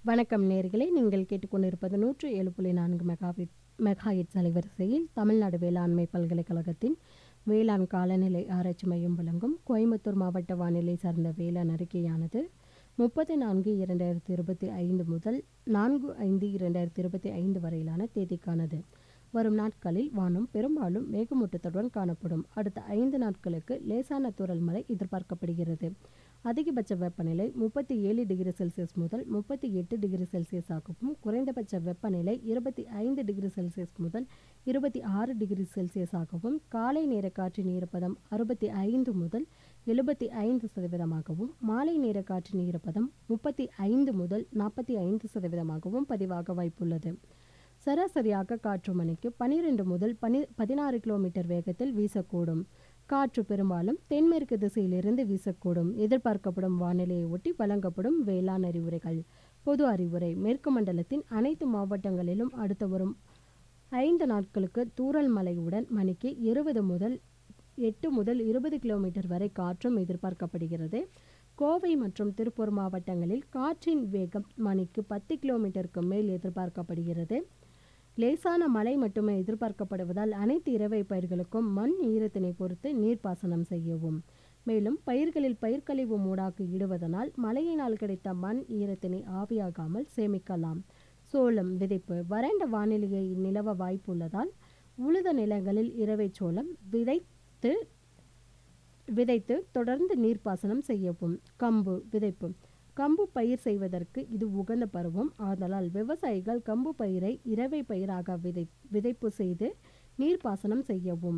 வணக்கம் நேர்களே நீங்கள் கேட்டுக்கொண்டிருப்பது நூற்று ஏழு புள்ளி நான்கு மெகாபிட் மெகாஹிட்ஸ் அலைவரிசையில் தமிழ்நாடு வேளாண்மை பல்கலைக்கழகத்தின் வேளாண் காலநிலை ஆராய்ச்சி மையம் வழங்கும் கோயம்புத்தூர் மாவட்ட வானிலை சார்ந்த வேளாண் அறிக்கையானது முப்பத்தி நான்கு இரண்டாயிரத்தி இருபத்தி ஐந்து முதல் நான்கு ஐந்து இரண்டாயிரத்தி இருபத்தி ஐந்து வரையிலான தேதிக்கானது வரும் நாட்களில் வானம் பெரும்பாலும் மேகமூட்டத்துடன் காணப்படும் அடுத்த ஐந்து நாட்களுக்கு லேசான தூறல் மழை எதிர்பார்க்கப்படுகிறது அதிகபட்ச வெப்பநிலை முப்பத்தி ஏழு டிகிரி செல்சியஸ் முதல் முப்பத்தி எட்டு டிகிரி செல்சியஸ் ஆகவும் குறைந்தபட்ச வெப்பநிலை இருபத்தி ஐந்து டிகிரி செல்சியஸ் முதல் இருபத்தி ஆறு டிகிரி செல்சியஸ் ஆகவும் காலை நேர காற்றின் ஈரப்பதம் அறுபத்தி ஐந்து முதல் எழுபத்தி ஐந்து சதவீதமாகவும் மாலை நேர காற்றின் ஈரப்பதம் முப்பத்தி ஐந்து முதல் நாற்பத்தி ஐந்து சதவீதமாகவும் பதிவாக வாய்ப்புள்ளது சராசரியாக காற்று மணிக்கு பனிரெண்டு முதல் பனி பதினாறு கிலோமீட்டர் வேகத்தில் வீசக்கூடும் காற்று பெரும்பாலும் தென்மேற்கு திசையிலிருந்து வீசக்கூடும் எதிர்பார்க்கப்படும் வானிலையை ஒட்டி வழங்கப்படும் வேளாண் அறிவுரைகள் பொது அறிவுரை மேற்கு மண்டலத்தின் அனைத்து மாவட்டங்களிலும் அடுத்த வரும் ஐந்து நாட்களுக்கு தூறல் மழையுடன் மணிக்கு இருபது முதல் எட்டு முதல் இருபது கிலோமீட்டர் வரை காற்றும் எதிர்பார்க்கப்படுகிறது கோவை மற்றும் திருப்பூர் மாவட்டங்களில் காற்றின் வேகம் மணிக்கு பத்து கிலோமீட்டருக்கு மேல் எதிர்பார்க்கப்படுகிறது லேசான மழை மட்டுமே எதிர்பார்க்கப்படுவதால் அனைத்து இரவை பயிர்களுக்கும் மண் ஈரத்தினை பொறுத்து நீர்ப்பாசனம் செய்யவும் மேலும் பயிர்களில் பயிர்க்கழிவு மூடாக்கு இடுவதனால் மழையினால் கிடைத்த மண் ஈரத்தினை ஆவியாகாமல் சேமிக்கலாம் சோளம் விதைப்பு வறண்ட வானிலையை நிலவ வாய்ப்புள்ளதால் உழுத நிலங்களில் இரவை சோளம் விதைத்து விதைத்து தொடர்ந்து நீர்ப்பாசனம் செய்யவும் கம்பு விதைப்பு கம்பு பயிர் செய்வதற்கு இது உகந்த பருவம் ஆதலால் விவசாயிகள் கம்பு பயிரை இரவை பயிராக விதை விதைப்பு செய்து நீர்ப்பாசனம் செய்யவும்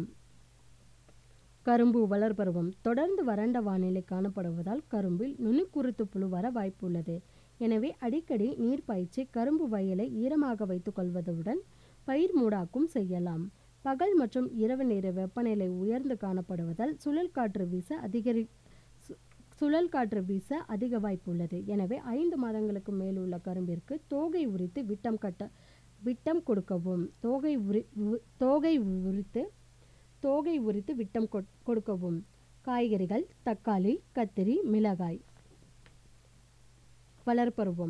கரும்பு வளர்பருவம் தொடர்ந்து வறண்ட வானிலை காணப்படுவதால் கரும்பில் நுணுக்குருத்து புழு வர வாய்ப்புள்ளது எனவே அடிக்கடி நீர் பாய்ச்சி கரும்பு வயலை ஈரமாக வைத்துக் கொள்வதுடன் பயிர் மூடாக்கும் செய்யலாம் பகல் மற்றும் இரவு நேர வெப்பநிலை உயர்ந்து காணப்படுவதால் சுழல் காற்று வீச அதிகரி சுழல் காற்று வீச அதிக வாய்ப்புள்ளது எனவே ஐந்து மாதங்களுக்கு மேல் உள்ள கரும்பிற்கு தோகை உரித்து விட்டம் கட்ட விட்டம் கொடுக்கவும் தோகை உரி தோகை உரித்து தோகை உரித்து விட்டம் கொடுக்கவும் காய்கறிகள் தக்காளி கத்திரி மிளகாய் வளர்ப்பருவம்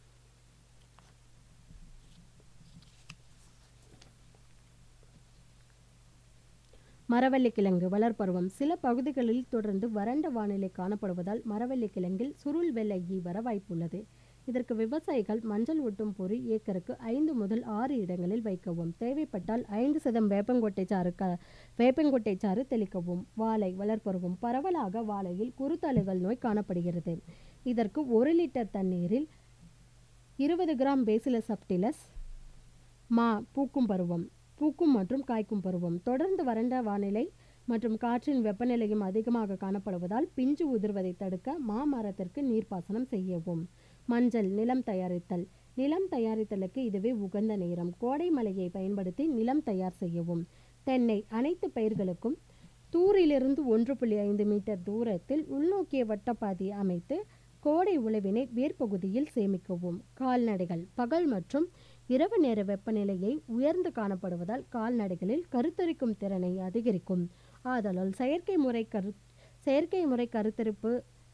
மரவள்ளிக்கிழங்கு வளர்ப்பருவம் சில பகுதிகளில் தொடர்ந்து வறண்ட வானிலை காணப்படுவதால் மரவள்ளிக்கிழங்கில் சுருள் வெள்ளை ஈ வர வாய்ப்புள்ளது இதற்கு விவசாயிகள் மஞ்சள் ஒட்டும் பொறி ஏக்கருக்கு ஐந்து முதல் ஆறு இடங்களில் வைக்கவும் தேவைப்பட்டால் ஐந்து சதம் வேப்பங்கொட்டை சாறு க வேப்பங்கொட்டை சாறு தெளிக்கவும் வாழை வளர்ப்பருவம் பரவலாக வாழையில் குருத்தழுகல் நோய் காணப்படுகிறது இதற்கு ஒரு லிட்டர் தண்ணீரில் இருபது கிராம் பேசிலஸ் சப்டிலஸ் மா பூக்கும் பருவம் பூக்கும் மற்றும் காய்க்கும் பருவம் தொடர்ந்து வறண்ட வானிலை மற்றும் காற்றின் வெப்பநிலையும் அதிகமாக காணப்படுவதால் பிஞ்சு உதிர்வதை தடுக்க மாமரத்திற்கு நீர்ப்பாசனம் செய்யவும் மஞ்சள் நிலம் தயாரித்தல் நிலம் தயாரித்தலுக்கு இதுவே உகந்த நேரம் கோடை மழையை பயன்படுத்தி நிலம் தயார் செய்யவும் தென்னை அனைத்து பயிர்களுக்கும் தூரிலிருந்து ஒன்று புள்ளி ஐந்து மீட்டர் தூரத்தில் உள்நோக்கிய வட்டப்பாதை அமைத்து கோடை உழவினை வேர்ப்பகுதியில் சேமிக்கவும் கால்நடைகள் பகல் மற்றும் இரவு நேர வெப்பநிலையை உயர்ந்து காணப்படுவதால் கால்நடைகளில் கருத்தரிக்கும் திறனை அதிகரிக்கும் ஆதலால் செயற்கை முறை கரு செயற்கை முறை கருத்தரிப்பு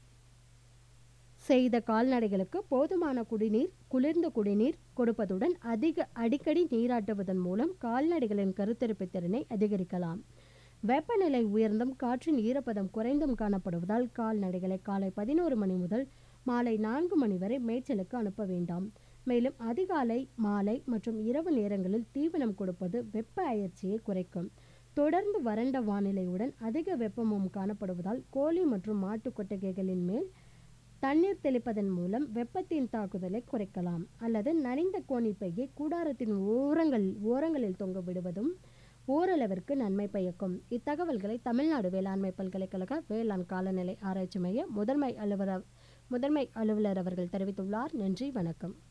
செய்த கால்நடைகளுக்கு போதுமான குடிநீர் குளிர்ந்த குடிநீர் கொடுப்பதுடன் அதிக அடிக்கடி நீராட்டுவதன் மூலம் கால்நடைகளின் கருத்தரிப்பு திறனை அதிகரிக்கலாம் வெப்பநிலை உயர்ந்தும் காற்றின் ஈரப்பதம் குறைந்தும் காணப்படுவதால் கால்நடைகளை காலை பதினோரு மணி முதல் மாலை நான்கு மணி வரை மேய்ச்சலுக்கு அனுப்ப வேண்டாம் மேலும் அதிகாலை மாலை மற்றும் இரவு நேரங்களில் தீவனம் கொடுப்பது வெப்ப அயற்சியை குறைக்கும் தொடர்ந்து வறண்ட வானிலையுடன் அதிக வெப்பமும் காணப்படுவதால் கோழி மற்றும் மாட்டு கொட்டகைகளின் மேல் தண்ணீர் தெளிப்பதன் மூலம் வெப்பத்தின் தாக்குதலை குறைக்கலாம் அல்லது நனைந்த கோணிப்பையை கூடாரத்தின் ஓரங்கள் ஓரங்களில் தொங்க விடுவதும் ஓரளவிற்கு நன்மை பயக்கும் இத்தகவல்களை தமிழ்நாடு வேளாண்மை பல்கலைக்கழக வேளாண் காலநிலை ஆராய்ச்சி மைய முதன்மை அலுவலர் முதன்மை அலுவலர் அவர்கள் தெரிவித்துள்ளார் நன்றி வணக்கம்